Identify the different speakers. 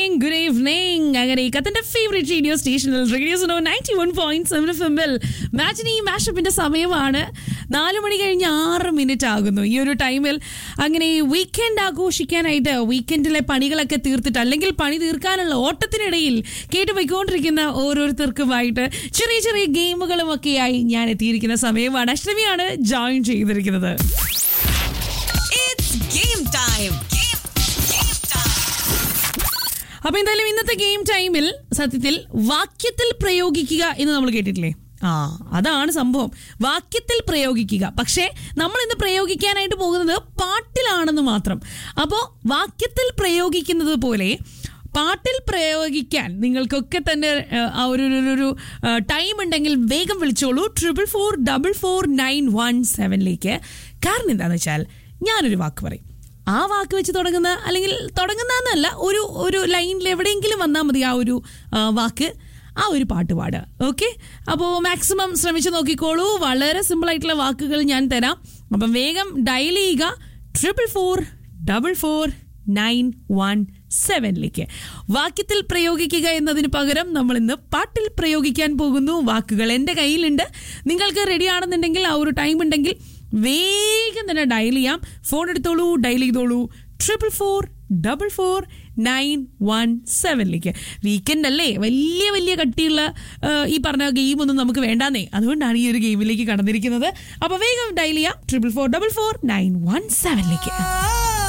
Speaker 1: Good evening അങ്ങനെ കത്തന്റെ favourite radio സ്റ്റേഷനിൽ റേഡിയോ സോ ninety one point seven F എമ്മിൽ മാച്ചിനി മാഷപ്പിന്റെ സമയമാണ് നാല് മണി കഴിഞ്ഞ് ആറ് മിനിറ്റ് ആകുന്നു ഈ ഒരു ടൈമിൽ അങ്ങനെ വീക്കെൻഡ് ആഘോഷിക്കാനായിട്ട് വീക്കെൻഡിലെ പണികളൊക്കെ തീർത്തിട്ട് അല്ലെങ്കിൽ പണി തീർക്കാനുള്ള ഓട്ടത്തിനിടയിൽ കേട്ട് പോയിക്കൊണ്ടിരിക്കുന്ന ഓരോരുത്തർക്കുമായിട്ട് ചെറിയ ചെറിയ ഗെയിമുകളും ഒക്കെയായി ഞാൻ എത്തിയിരിക്കുന്ന സമയമാണ് അഷ്ടമിയാണ് ജോയിൻ ചെയ്തിരിക്കുന്നത്
Speaker 2: It's game time. Game, game time.
Speaker 1: അപ്പൊ എന്തായാലും ഇന്നത്തെ ഗെയിം ടൈമിൽ സത്യത്തിൽ വാക്യത്തിൽ പ്രയോഗിക്കുക എന്ന് നമ്മൾ കേട്ടിട്ടില്ലേ ആ അതാണ് സംഭവം വാക്യത്തിൽ പ്രയോഗിക്കുക പക്ഷേ നമ്മൾ ഇന്ന് പ്രയോഗിക്കാനായിട്ട് പോകുന്നത് പാട്ടിലാണെന്ന് മാത്രം അപ്പോൾ വാക്യത്തിൽ പ്രയോഗിക്കുന്നത് പോലെ പാട്ടിൽ പ്രയോഗിക്കാൻ നിങ്ങൾക്കൊക്കെ തന്നെ ആ, ആ ഒരു ഒരു- ഒരു ടൈം ഉണ്ടെങ്കിൽ വേഗം വിളിച്ചോളൂ triple four double four nine one സെവനിലേക്ക് കാരണം എന്താണെന്ന് വെച്ചാൽ ഞാനൊരു വാക്ക് പറയും ആ വാക്ക് വെച്ച് തുടങ്ങുന്ന അല്ലെങ്കിൽ തുടങ്ങുന്നതെന്നല്ല ഒരു ഒരു ലൈനിൽ എവിടെയെങ്കിലും വന്നാൽ മതി ആ ഒരു ആ, വാക്ക് ആ ഒരു പാട്ട് പാടുക ഓക്കെ അപ്പോൾ മാക്സിമം ശ്രമിച്ചു നോക്കിക്കോളൂ വളരെ സിമ്പിൾ ആയിട്ടുള്ള വാക്കുകൾ ഞാൻ തരാം അപ്പം വേഗം ഡയൽ ചെയ്യുക triple four double four nine one സെവനിലേക്ക് വാക്യത്തിൽ പ്രയോഗിക്കുക എന്നതിന് പകരം നമ്മൾ ഇന്ന് പാട്ടിൽ പ്രയോഗിക്കാൻ പോകുന്നു വാക്കുകൾ എൻ്റെ കയ്യിലുണ്ട് നിങ്ങൾക്ക് റെഡി ആണെന്നുണ്ടെങ്കിൽ ആ ഒരു ടൈം ഉണ്ടെങ്കിൽ വേഗം തന്നെ ഡയൽ ചെയ്യാം ഫോൺ എടുത്തോളൂ ഡയൽ ചെയ്തോളൂ triple four double four nine one സെവനിലേക്ക് വീക്കെൻഡ് അല്ലേ വലിയ വലിയ കട്ടിയുള്ള ആ, ഈ പറഞ്ഞ ഗെയിമൊന്നും നമുക്ക് വേണ്ടാന്നേ അതുകൊണ്ടാണ് ഈ ഒരു ഗെയിമിലേക്ക് കടന്നിരിക്കുന്നത് അപ്പോൾ വേഗം ഡയൽ ചെയ്യാം triple four double four nine one സെവനിലേക്ക്
Speaker 2: Ah.